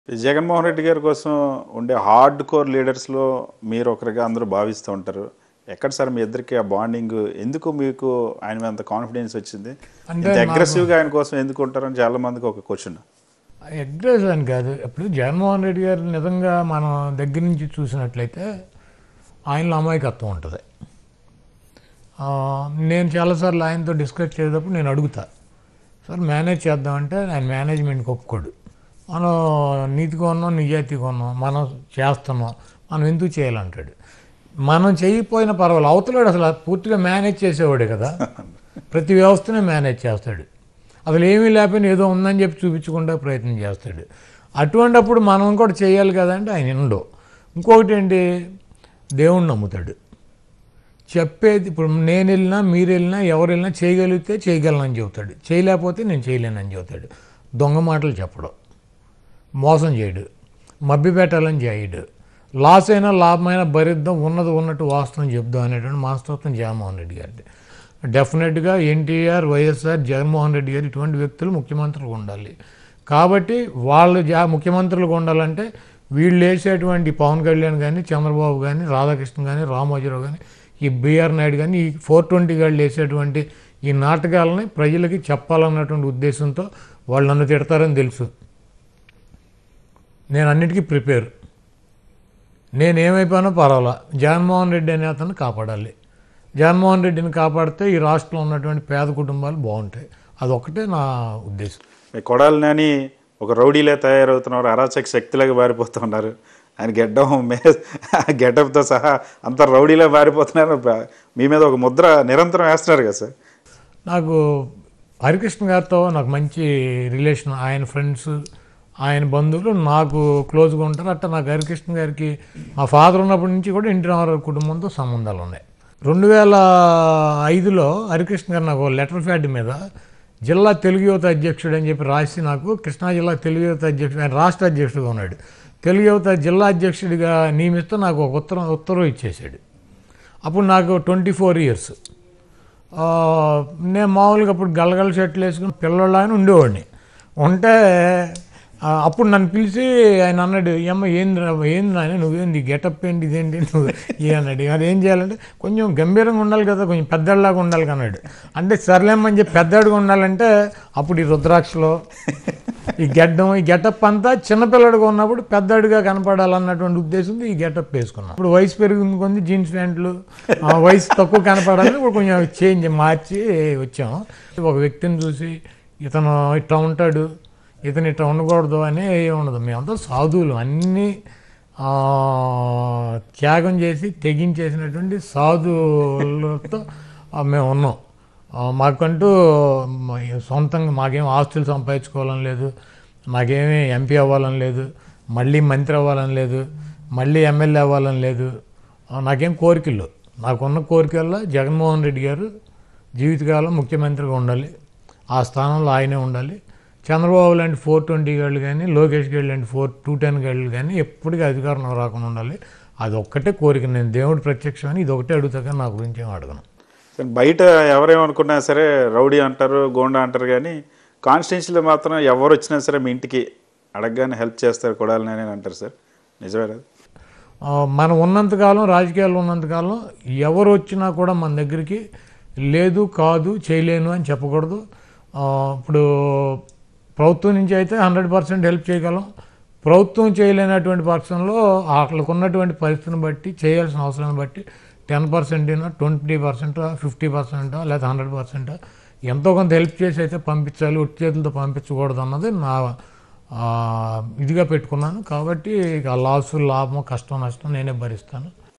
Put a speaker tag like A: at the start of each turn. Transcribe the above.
A: జగన్మోహన్ రెడ్డి గారి కోసం ఉండే హార్డ్ కోర్ లీడర్స్లో మీరు ఒకరిగా అందరూ భావిస్తూ ఉంటారు ఎక్కడ సార్ మీ ఇద్దరికి ఆ బాండింగ్ ఎందుకు మీకు ఆయన మీద అంత కాన్ఫిడెన్స్ వచ్చింది
B: అంటే
A: ఇంత
B: నాకు-
A: అగ్రెసివ్గా ఆయన కోసం ఎందుకు ఉంటారని చాలా మందికి ఒక క్వశ్చన్
B: అగ్రెస్ అని కాదు ఇప్పుడు జగన్మోహన్ రెడ్డి గారు నిజంగా మనం దగ్గర నుంచి చూసినట్లయితే ఆయనలో అమాయకత్వం ఉంటుంది ఆ, నేను చాలాసార్లు ఆయనతో డిస్కస్ చేసేటప్పుడు నేను అడుగుతా సార్ మేనేజ్ చేద్దామంటే ఆయన మేనేజ్మెంట్కి ఒప్పుకోడు మనం నీతిగా ఉన్నాం నిజాయితీగా ఉన్నాం మనం చేస్తున్నాం మనం ఎందుకు చేయాలంటాడు మనం చేయకపోయినా పర్వాలేదు అవతలాడు అసలు పూర్తిగా మేనేజ్ చేసేవాడే కదా ప్రతి వ్యవస్థనే మేనేజ్ చేస్తాడు అసలు ఏమీ లేకపోయినా ఏదో ఉందని చెప్పి చూపించకుండా ప్రయత్నం చేస్తాడు అటువంటప్పుడు మనం కూడా చేయాలి కదంటే ఆయన వినడు ఇంకొకటి ఏంటి దేవుణ్ణి నమ్ముతాడు చెప్పేది ఇప్పుడు నేను వెళ్ళినా మీరు వెళ్ళినా ఎవరు వెళ్ళినా చేయగలిగితే చేయగలనని చెబుతాడు చేయలేకపోతే నేను చేయలేనని చెబుతాడు దొంగ మాటలు చెప్పడం మోసం చేయడు మభ్య పెట్టాలని చేయడు లాస్ అయినా లాభమైనా భరిద్దాం ఉన్నది ఉన్నట్టు వాస్తవం చెప్దాం అనేటువంటి మాస్తత్వం జగన్మోహన్ రెడ్డి గారిది డెఫినెట్గా ఎన్టీఆర్ వైఎస్ఆర్ జగన్మోహన్ రెడ్డి గారు ఇటువంటి వ్యక్తులు ముఖ్యమంత్రులు ఉండాలి కాబట్టి వాళ్ళు జా ముఖ్యమంత్రులుగా ఉండాలంటే వీళ్ళు వేసేటువంటి పవన్ కళ్యాణ్ కానీ చంద్రబాబు కానీ రాధాకృష్ణ కానీ రామోజీరావు కానీ ఈ బీఆర్ నాయుడు కానీ ఈ ఫోర్ ట్వంటీ గాళ్ళు వేసేటువంటి ఈ నాటకాలని ప్రజలకి చెప్పాలన్నటువంటి ఉద్దేశంతో వాళ్ళు నన్ను తిడతారని తెలుసు నేను అన్నిటికీ ప్రిపేర్ నేను ఏమైపోయినా పర్వాలా జగన్మోహన్ రెడ్డి అనే అతను కాపాడాలి జగన్మోహన్ రెడ్డిని కాపాడితే ఈ రాష్ట్రంలో ఉన్నటువంటి పేద కుటుంబాలు బాగుంటాయి అదొక్కటే నా ఉద్దేశం
A: మీ కొడాలని ఒక రౌడీలే తయారవుతున్నారు అరాచక శక్తిలాగా మారిపోతున్నారు ఆయన గెడ్డం మే గెటప్తో సహా అంత రౌడీలా మారిపోతున్నారు మీ మీద ఒక ముద్ర నిరంతరం వేస్తున్నారు కదా సార్
B: నాకు హరికృష్ణ గారితో నాకు మంచి రిలేషన్ ఆయన ఫ్రెండ్స్ ఆయన బంధువులు నాకు క్లోజ్గా ఉంటారు అట్లా నాకు హరికృష్ణ గారికి మా ఫాదర్ ఉన్నప్పటి నుంచి కూడా ఇంటి రామారావు కుటుంబంతో సంబంధాలు ఉన్నాయి రెండు వేల ఐదులో హరికృష్ణ గారు నాకు లెటర్ ప్యాడ్ మీద జిల్లా తెలుగు యువత అధ్యక్షుడు అని చెప్పి రాసి నాకు కృష్ణా జిల్లా తెలుగు యువత అధ్యక్షుడు ఆయన రాష్ట్ర అధ్యక్షుడిగా ఉన్నాడు తెలుగు యువత జిల్లా అధ్యక్షుడిగా నియమిస్తూ నాకు ఒక ఉత్తరం ఉత్తర్వు ఇచ్చేసాడు అప్పుడు నాకు ట్వంటీ ఫోర్ ఇయర్స్ ఆ, నేను మామూలుగా అప్పుడు గలగల షర్ట్లు వేసుకుని పిల్లలాగానే ఉండేవాడిని ఉంటే ఆ, అప్పుడు నన్ను పిలిచి ఆయన అన్నాడు అమ్మ ఏంది రా- ఏంది నాయన నువ్వేంది గెటప్ ఏంటి ఇదేంటి నువ్వు ఏ అన్నాడు అది ఏం చేయాలంటే కొంచెం గంభీరంగా ఉండాలి కదా కొంచెం పెద్దలాగా ఉండాలి అన్నాడు అంటే సర్లేమని చెప్పి పెద్దడిగా ఉండాలంటే అప్పుడు ఈ రుద్రాక్షలో ఈ గెడ్డం ఈ గెటప్ అంతా చిన్నపిల్లడిగా ఉన్నప్పుడు పెద్దడిగా కనపడాలన్నటువంటి ఉద్దేశంతో ఈ గెటప్ వేసుకున్నాం ఇప్పుడు వయసు పెరిగింది కొంది జీన్స్ ప్యాంట్లు ఆ, వయసు తక్కువ కనపడాలని ఇప్పుడు కొంచెం చేంజ్ మార్చి వచ్చాం ఒక వ్యక్తిని చూసి ఇతను ఇట్లా ఉంటాడు ఇతను ఇట్లా ఉండకూడదు అని ఏమి ఉండదు మేమంతా సాధువులు అన్నీ ఆ, త్యాగం చేసి తెగించేసినటువంటి సాధువులతో ఆ, మేము ఉన్నాం ఆ, మాకంటూ మా సొంతంగా మాకేం ఆస్తులు సంపాదించుకోవాలని లేదు నాకేమీ ఎంపీ అవ్వాలని లేదు మళ్ళీ మంత్రి అవ్వాలని లేదు మళ్ళీ ఎమ్మెల్యే అవ్వాలని లేదు ఆ, నాకేం కోరికలు నాకున్న కోరికల్లో జగన్మోహన్ రెడ్డి గారు జీవితకాలం ముఖ్యమంత్రిగా ఉండాలి ఆ స్థానంలో ఆయనే ఉండాలి చంద్రబాబు లాంటి ఫోర్ ట్వంటీ గాళ్ళు కానీ లోకేష్ గారు లాంటి ఫోర్ టూ టెన్ గాళ్ళు కానీ ఎప్పటికీ అధికారంలో రాకుండా ఉండాలి అది ఒక్కటే కోరిక నేను దేవుడు ప్రత్యక్షమని ఇది ఒకటే అడుగుతా కానీ నా గురించి ఏం అడగను
A: కానీ బయట ఎవరేమనుకున్నా సరే రౌడీ అంటారు గోండా అంటారు కానీ కాన్స్టిట్యున్సీలో మాత్రం ఎవరు వచ్చినా సరే మీ ఇంటికి అడగగానే హెల్ప్ చేస్తారు కొడాలని అని అంటారు సార్ నిజమే కదా
B: ఆ, మనం ఉన్నంతకాలం రాజకీయాల్లో ఉన్నంతకాలం ఎవరు వచ్చినా కూడా మన దగ్గరికి లేదు కాదు చేయలేను అని చెప్పకూడదు ఆ, ఇప్పుడు ప్రభుత్వం నుంచి అయితే హండ్రెడ్ పర్సెంట్ హెల్ప్ చేయగలం ప్రభుత్వం చేయలేనటువంటి పక్షంలో వాళ్ళకు ఉన్నటువంటి పరిస్థితిని బట్టి చేయాల్సిన అవసరాన్ని బట్టి ten percent twenty percent fifty percent లేదా హండ్రెడ్ పర్సెంట్ ఎంతో కొంత హెల్ప్ చేసి అయితే పంపించాలి ఒట్టి చేతులతో పంపించకూడదు అన్నది నా ఆ, ఇదిగా పెట్టుకున్నాను కాబట్టి ఇక లాసు లాభం కష్టం నష్టం నేనే భరిస్తాను